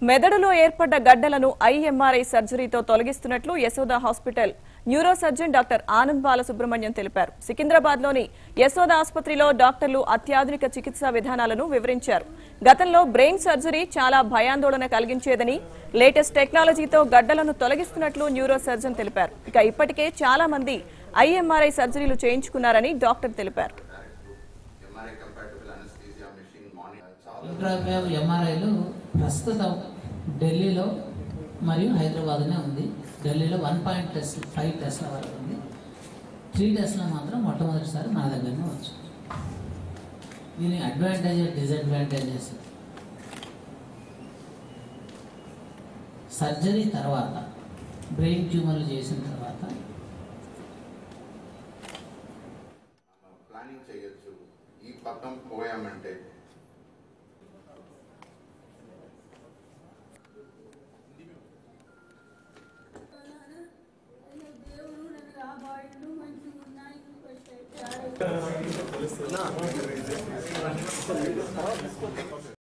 మెదడులో ఏర్పడ్డ గడ్డలను ఐఎంఆర్ఐ సర్జరీతో తొలగిస్తున్నట్లు Yashoda hospital neuro surgeon doctor Anand Balasubramanyam తెలిపారు సికింద్రాబాద్ లోని యశోద ఆసుపత్రిలో డాక్టర్లు అత్యాధునిక చికిత్సా విధానాలను వివరించారు గతంలో బ్రెయిన్ సర్జరీ చాలా భయాందోళన కలిగించేదని లేటెస్ట్ టెక్నాలజీతో గడ్డలను తొలగిస్తున్నట్లు న్యూరో సర్జన్ తెలిపారు ఇక ఇప్పటికే చాలా మంది ఐఎంఆర్ఐ సర్జరీలు చేయించుకున్నారని డాక్టర్ తెలిపారు MRI compatible anesthesia machine monitor చాలా ఇంట్రావేవ్ ఎంఆర్ఐలు ప్రస్తుతం ఢిల్లీలో మరియు హైదరాబాద్నే ఉంది ఢిల్లీలో వన్ పాయింట్ టెస్ట్ ఫైవ్ టెస్ట్ల వరకు ఉంది త్రీ టెస్ట్లో మాత్రం మొట్టమొదటిసారి మన దగ్గరనే వచ్చింది దీని అడ్వాంటేజెస్ డిసడ్వాంటేజెస్ సర్జరీ తర్వాత బ్రెయిన్ ట్యూమర్లు చేసిన తర్వాత ప్లానింగ్ చేయొచ్చు ఈ పక్కం పోయామంటే దేవుడు నన్ను కాపాడిండు మంచిగా ఉన్నాయి ఇంకొక